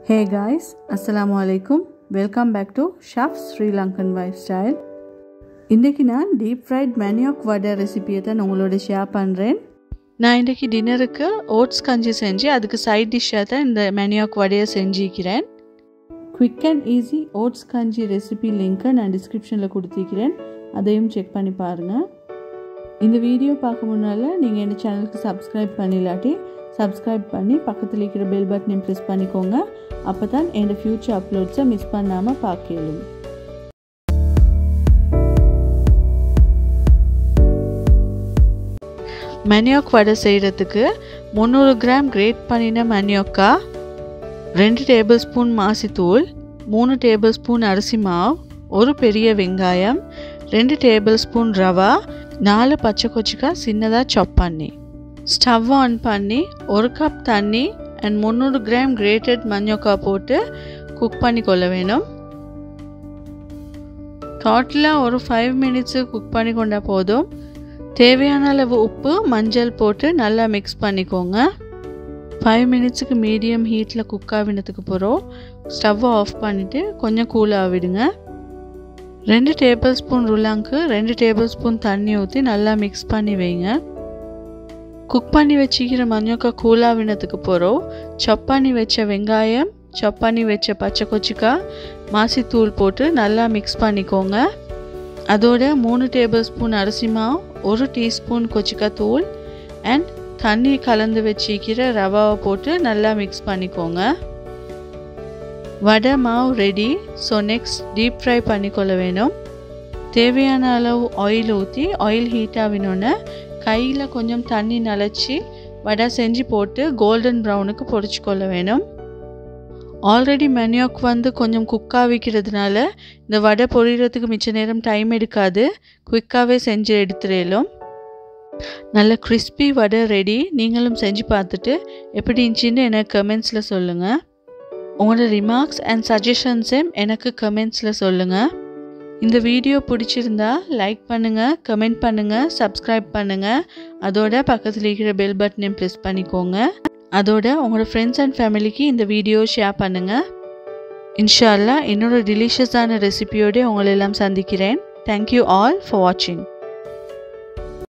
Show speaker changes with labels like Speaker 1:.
Speaker 1: Hey guys, Assalamu alaikum. Welcome back to Chef Sri Lankan Lifestyle. இன்றைக்கி நான் deep fried மேனியோக் வடை ரெசிபியை தான் உங்களோட ஷேர் பண்ணுறேன் நான் இன்றைக்கி டின்னருக்கு ஓட்ஸ் கஞ்சி செஞ்சு அதுக்கு சைட் டிஷ்ஷாக தான் இந்த மேனியோக் வடையை செஞ்சுக்கிறேன் குவிக் அண்ட் ஈஸி ஓட்ஸ் கஞ்சி ரெசிபி லிங்க்கை நான் டிஸ்கிரிப்ஷனில் கொடுத்துருக்கிறேன் அதையும் செக் பண்ணி பாருங்கள் இந்த வீடியோ பார்க்க முன்னால் நீங்கள் என் சேனலுக்கு சப்ஸ்கிரைப் பண்ணிலாட்டி சப்ஸ்கிரைப் பண்ணி பக்கத்தில் இருக்கிற பெல் பட்டனையும் ப்ரெஸ் பண்ணிக்கோங்க அப்போ தான் என்னோட ஃப்யூச்சர் அப்லோட்ஸை மிஸ் பண்ணாமல் பார்க்கலும் மனியோக் வடை செய்கிறதுக்கு முந்நூறு கிராம் கிரேட் பண்ணின மனியோக்கா ரெண்டு டேபிள் ஸ்பூன் மாசித்தூள் மூணு டேபிள் ஸ்பூன் அரிசி மாவு ஒரு பெரிய வெங்காயம் ரெண்டு டேபிள் ஸ்பூன் ரவா நாலு பச்சை கொச்சிக்காய் சின்னதாக சாப் பண்ணி ஸ்டவ் ஆன் பண்ணி ஒரு கப் தண்ணி அண்ட் முந்நூறு கிராம் கிரேட்டட் மஞ்சக்கா போட்டு குக் பண்ணி கொள்ள வேணும் காட்டில் ஒரு ஃபைவ் மினிட்ஸு குக் பண்ணி கொண்டால் போதும் தேவையான அளவு உப்பு மஞ்சள் போட்டு நல்லா மிக்ஸ் பண்ணிக்கோங்க ஃபைவ் மினிட்ஸுக்கு மீடியம் ஹீட்டில் குக் ஆகினதுக்கு பிறகு ஸ்டவ்வை ஆஃப் பண்ணிவிட்டு கொஞ்சம் கூலாக விடுங்க ரெண்டு டேபிள் ஸ்பூன் ருலாங்க்கு ரெண்டு டேபிள் ஸ்பூன் தண்ணி ஊற்றி நல்லா மிக்ஸ் பண்ணி வைங்க குக் பண்ணி வச்சுக்கிற மஞ்சக்கா கூலாவினதுக்கு போகிறோம் சாப் பண்ணி வச்ச வெங்காயம் சாப் பண்ணி வச்ச பச்சை கொச்சிக்காய் மாசித்தூள் போட்டு நல்லா மிக்ஸ் பண்ணிக்கோங்க அதோட மூணு டேபிள் ஸ்பூன் அரிசி மாவு ஒரு டீஸ்பூன் கொச்சிக்காய் தூள் அண்ட் தண்ணி கலந்து வச்சிக்கிற ரவாவை போட்டு நல்லா மிக்ஸ் பண்ணிக்கோங்க வடை மாவு ready so next deep fry பண்ணிக்கொள்ள வேணும் தேவையான அளவு ஆயில் ஊற்றி ஆயில் ஹீட் ஆகினோன்னே கையில் கொஞ்சம் தண்ணி நனைச்சி வடை செஞ்சு போட்டு கோல்டன் ப்ரௌனுக்கு பொரிச்சு கொள்ள வேணும் ஆல்ரெடி மெனியோக் வந்து கொஞ்சம் குக்காக வைக்கிறதுனால இந்த வடை பொரிகிறதுக்கு மிச்ச நேரம் டைம் எடுக்காது குயிக்காகவே செஞ்சு எடுத்துடலும் நல்ல கிறிஸ்பி வடை ரெடி நீங்களும் செஞ்சு பார்த்துட்டு எப்படி இருந்துச்சின்னு எனக்கு கமெண்ட்ஸில் சொல்லுங்கள் உங்களோட ரிமார்க்ஸ் அண்ட் சஜஷன்ஸையும் எனக்கு கமெண்ட்ஸில் சொல்லுங்கள் இந்த வீடியோ பிடிச்சிருந்தா லைக் பண்ணுங்கள் கமெண்ட் பண்ணுங்கள் சப்ஸ்கிரைப் பண்ணுங்கள் அதோட பக்கத்தில் இருக்கிற பெல் பட்டனையும் ப்ரெஸ் பண்ணிக்கோங்க அதோட உங்களோட ஃப்ரெண்ட்ஸ் அண்ட் ஃபேமிலிக்கு இந்த வீடியோ ஷேர் பண்ணுங்கள் இன்ஷால்லா என்னோட டெலிஷியஸான ரெசிபியோடு உங்களெல்லாம் சந்திக்கிறேன் தேங்க்யூ ஆல் ஃபார் வாட்சிங்